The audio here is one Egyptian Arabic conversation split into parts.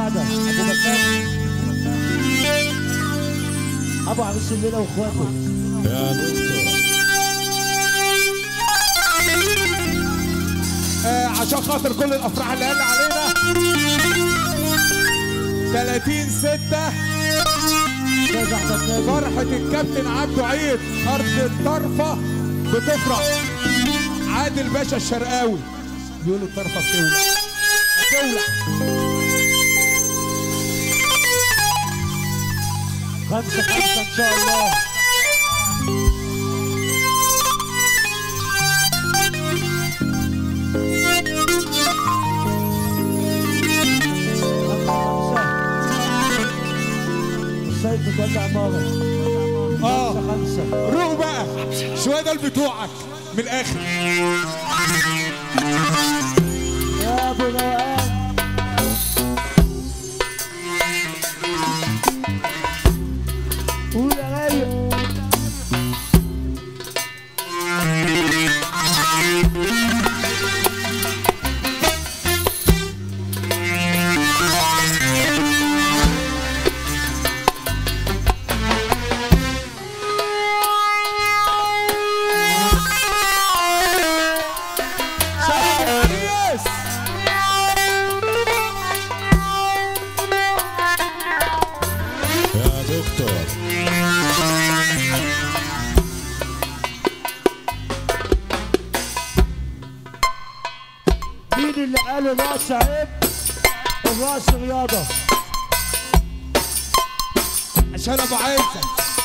سعده ابو بكر ابو عريس الليله واخواته يا دكتور آه عشان خاطر كل الافراح اللي قال علينا 30 6 استاذ احمد ناجي فرحة الكابتن عبده عيد أرض الطرفة بتفرح عادل باشا الشرقاوي بيقولوا الطرفة بتولع هتولع خمسة خمسة إن شاء الله خمسة خمسة السيد متولع عمارة اه خمسة خمسة روق بقى شوية دول بتوعك من الآخر يا أبو روقان قول يا رايق شباب العريس يا دكتور مين اللي قال الراس عيب الراس رياضة عشان أبو عزة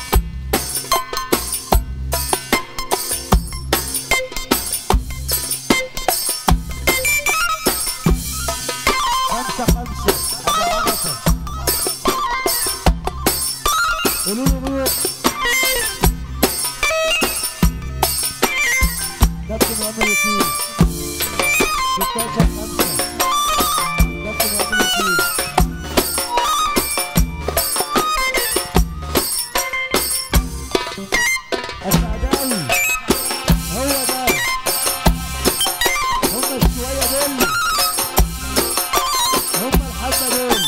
خمسة خمسة أبو عرفة قولوا له روح كابتن وامل وكيل 16 خمسة كابتن وامل وكيل السعداوي هو ده هم الشوية دول هم الحبة دول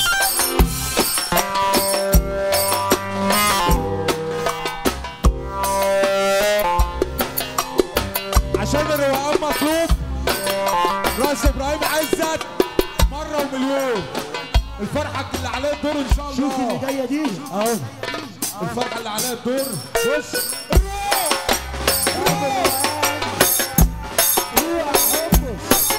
عشان الروقان مطلوب راس إبراهيم عزت مرة ومليون الفرحة اللي عليها الدور إن شاء الله شوف اللي جاية دي اهو الفرحة اللي عليها الدور بص أبو روقان. روح حبس.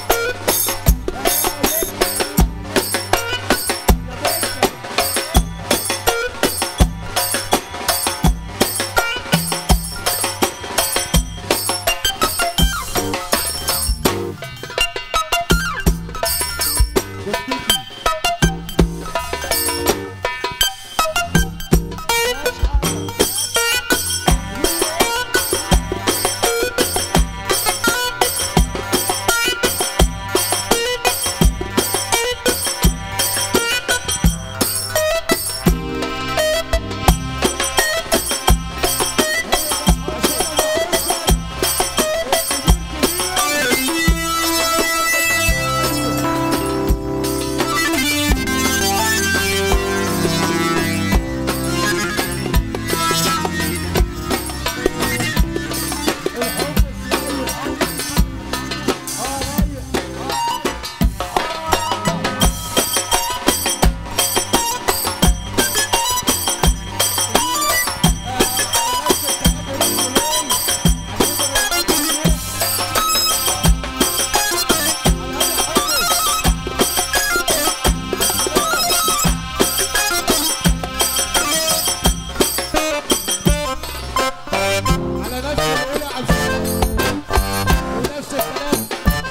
على نفس الأولى على الفرق. ونفس الكلام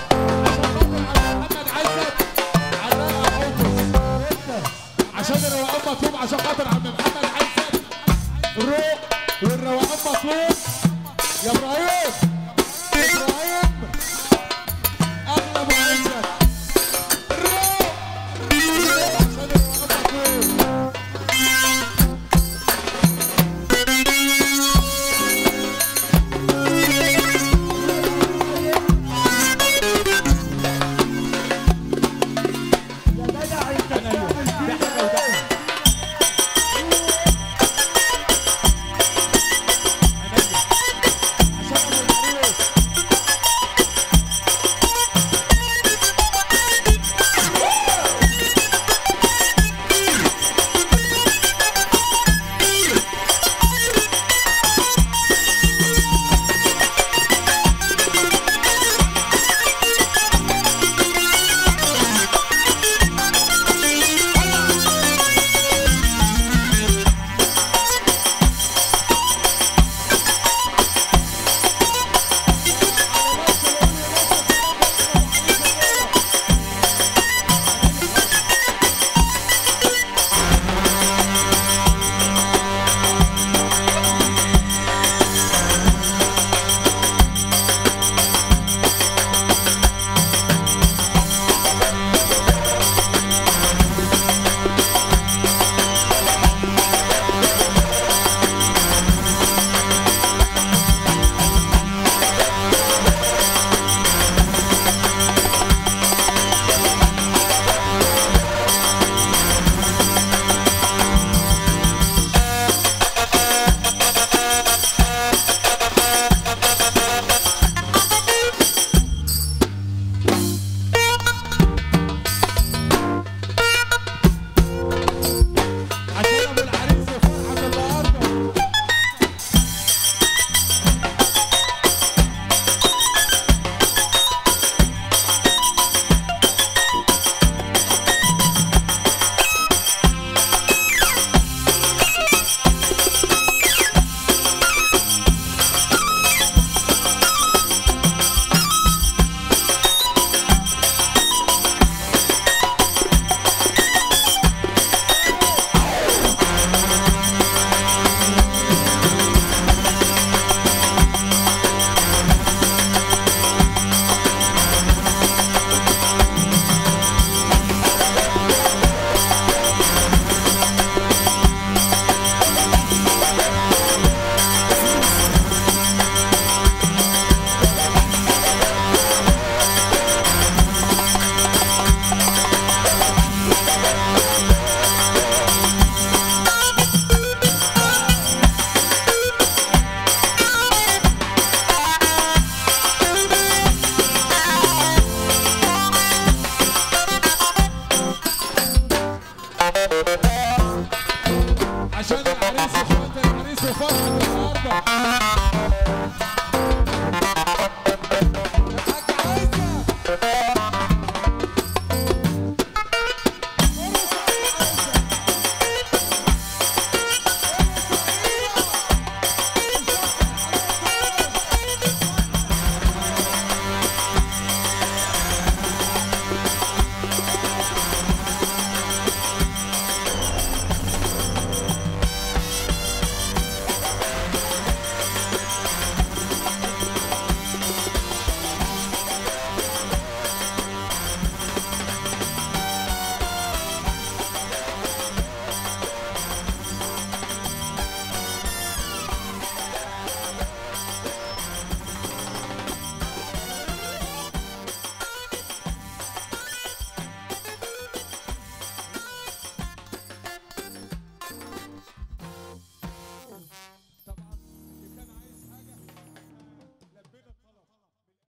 عشان خاطر عم محمد عزت علاء حافظ عشان الروقان مطلوب عشان خاطر عم محمد عزت الروق والروقان مطلوب يا ابراهيم ابراهيم اغلى ابو عزت الروق عشان الروقان مطلوب يا جدع انت بتعمل العريس واخوات العريس وفرحة النهارده